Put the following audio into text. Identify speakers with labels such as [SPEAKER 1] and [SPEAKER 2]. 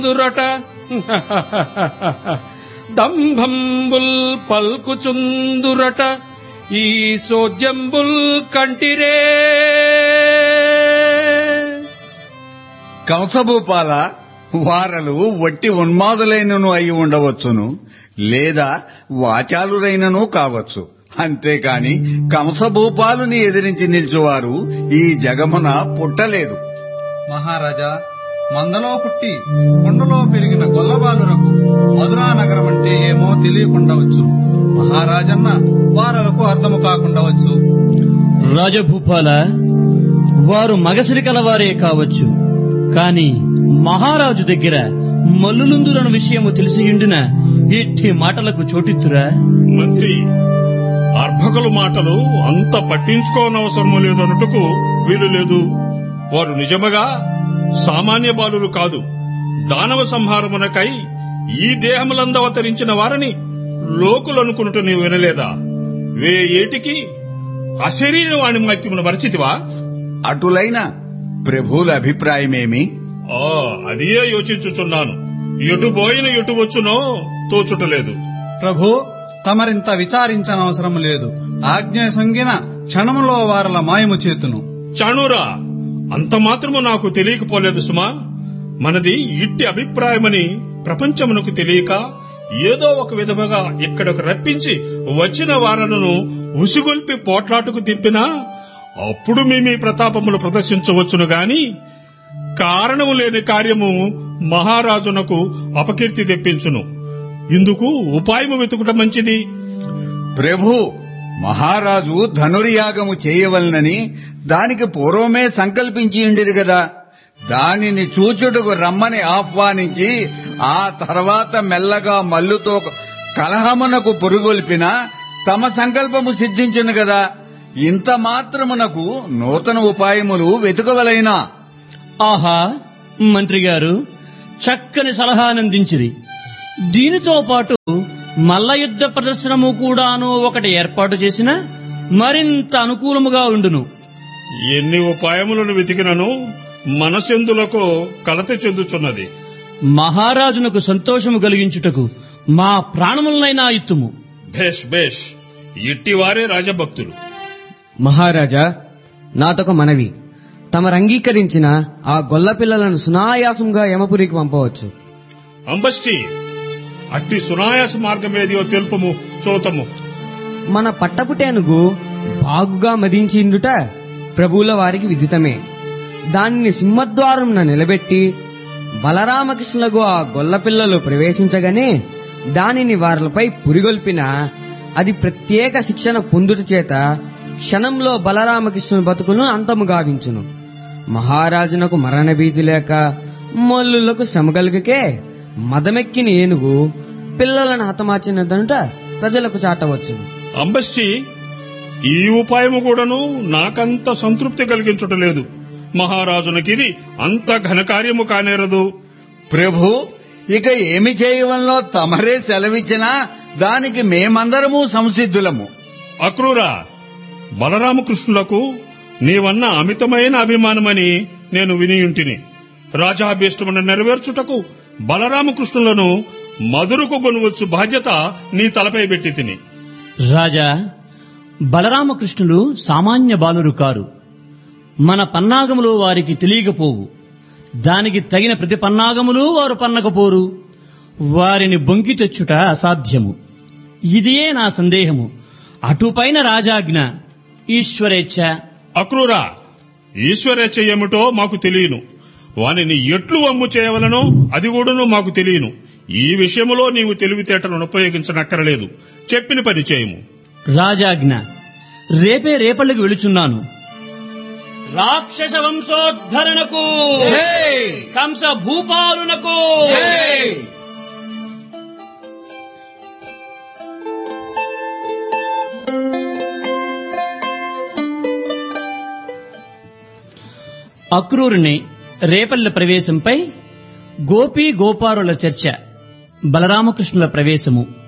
[SPEAKER 1] దురట దంభంబుల్ పల్కుచుందురట ఈ సోద్యంబుల్ కంటిరే
[SPEAKER 2] కంసభూపాల వారలు వట్టి ఉన్మాదులైనను అయి ఉండవచ్చును లేదా వాచాలురైనను కావచ్చు అంతేకాని కంసభూపాలుని ఎదిరించి నిల్చువారు ఈ జగమున పుట్టలేదు
[SPEAKER 3] మహారాజా మందలో పుట్టి కొండలో పెరిగిన గొల్లబాలురకు మధురా నగరం అంటే ఏమో తెలియకుండవచ్చు మహారాజన్న వారలకు అర్థము కాకుండవచ్చు
[SPEAKER 4] రాజభూపాల వారు మగసిరి కలవారే కావచ్చు కాని మహారాజు దగ్గర మల్లులుందురను విషయము తెలిసియుండిన ఇట్టి మాటలకు చోటిత్తురా
[SPEAKER 5] మంత్రి అర్భకుల మాటలు అంత పట్టించుకోనవసరము లేదన్నట్టుకు వీలు లేదు వారు నిజముగా సామాన్య బాలురు కాదు దానవ సంహారమునకై ఈ దేహములందవతరించిన వారని లోకులనుకునుట నీవు వినలేదా వే ఏటికి అశరీర వాణి మత్యమును మరచితివా
[SPEAKER 2] అటులైన ప్రభువుల అభిప్రాయమేమి
[SPEAKER 5] ఆ అదియే యోచించుచున్నాను ఎటు పోయిన ఎటు వచ్చునో తోచుటలేదు
[SPEAKER 3] ప్రభు తమరింత విచారించనవసరం లేదు ఆజ్ఞ సొంగిన క్షణములో వారల మాయము చేతును
[SPEAKER 5] చాణూరా అంత మాత్రము నాకు తెలియకపోలేదు సుమా మనది ఇట్టి అభిప్రాయమని ప్రపంచమునకు తెలియక ఏదో ఒక విధముగా ఇక్కడకు రప్పించి వచ్చిన వారలను ఉసిగొల్పి పోట్లాటుకు దింపినా అప్పుడు మీ మీ ప్రతాపములు ప్రదర్శించవచ్చును గాని కారణము లేని కార్యము మహారాజునకు అపకీర్తి తెప్పించును ఇందుకు ఉపాయము వెతుకుట మంచిది
[SPEAKER 2] ప్రభు మహారాజు ధనుర్యాగము చేయవలనని దానికి పూర్వమే సంకల్పించి ఉండిరు గదా దానిని చూచుటకు రమ్మని ఆహ్వానించి ఆ తర్వాత మెల్లగా మల్లుతో కలహమునకు పురుగొల్పిన తమ సంకల్పము సిద్ధించును గదా ఇంత మాత్రమునకు నూతన ఉపాయములు వెతుకవలైనా
[SPEAKER 4] ఆహా మంత్రి గారు చక్కని సలహానందించిరి దీనితో పాటు మల్ల యుద్ధ ప్రదర్శనము కూడాను ఒకటి ఏర్పాటు చేసిన మరింత అనుకూలముగా ఉండును
[SPEAKER 5] ఎన్ని ఉపాయములను వెతికినను మనసెందులకు కలత చెందుచున్నది
[SPEAKER 4] మహారాజునకు సంతోషము కలిగించుటకు మా ప్రాణములనైనా ఇత్తుము
[SPEAKER 5] భేష్ భేష్ ఇట్టివారే రాజభక్తులు
[SPEAKER 6] మహారాజా నాతొక మనవి తమరు అంగీకరించిన ఆ గొల్ల పిల్లలను సునాయాసంగా యమపురికి పంపవచ్చు
[SPEAKER 5] అంబష్టి అట్టి సునాయాస మార్గమేదియో తెలుపము చూతము
[SPEAKER 6] మన పట్టపుటేనుగు బాగుగా మదించిందుట ప్రభువుల వారికి విదితమే దానిని సింహద్వారంన నిలబెట్టి బలరామకృష్ణులకు ఆ గొల్ల పిల్లలు ప్రవేశించగానే దానిని వారిపై పురిగొల్పిన అది ప్రత్యేక శిక్షణ పొందుట చేత క్షణంలో బలరామకృష్ణుని బతుకును అంతము గావించును మహారాజునకు మరణభీతి లేక మల్లులకు శ్రమ కలుగకే మదమెక్కిన ఏనుగు పిల్లలను హతమార్చినదనుట ప్రజలకు చాటవచ్చును
[SPEAKER 5] అంబష్టి ఈ ఉపాయము కూడాను నాకంత సంతృప్తి కలిగించుటలేదు మహారాజునకిది అంత ఘనకార్యము కానేరదు
[SPEAKER 2] ప్రభు ఇక ఏమి చేయవలనో తమరే సెలవిచ్చినా దానికి మేమందరము సంసిద్ధులము
[SPEAKER 5] అక్రూరా బలరామకృష్ణులకు నీవన్న అమితమైన అభిమానమని నేను వినియుంటిని రాజాభీష్టమును నెరవేర్చుటకు బలరామకృష్ణులను మధురకు కొనువచ్చు బాధ్యత నీ తలపై పెట్టి తిని
[SPEAKER 4] రాజా బలరామకృష్ణులు సామాన్య బాలురు కారు మన పన్నాగములు వారికి తెలియకపోవు దానికి తగిన ప్రతి పన్నాగములు వారు పన్నకపోరు వారిని బొంకి తెచ్చుట అసాధ్యము ఇదియే నా సందేహము అటుపైన రాజాజ్ఞ ఈశ్వరేచ్ఛ
[SPEAKER 5] అక్రూరా ఈశ్వరేచ్ఛ ఏమిటో మాకు తెలియను వానిని ఎట్లు అమ్ము చేయవలనో అది కూడాను మాకు తెలియను ఈ విషయములో నీవు తెలివితేటలను ఉపయోగించనక్కరలేదు చెప్పిన పని చేయము
[SPEAKER 4] రాజాజ్ఞ రేపే రేపళ్ళకి వెళుచున్నాను రాక్షస వంశోద్ధరణకు కంస భూపాలునకు అక్రూరుని రేపల్ల ప్రవేశంపై గోపి గోపారుల చర్చ బలరామకృష్ణుల ప్రవేశము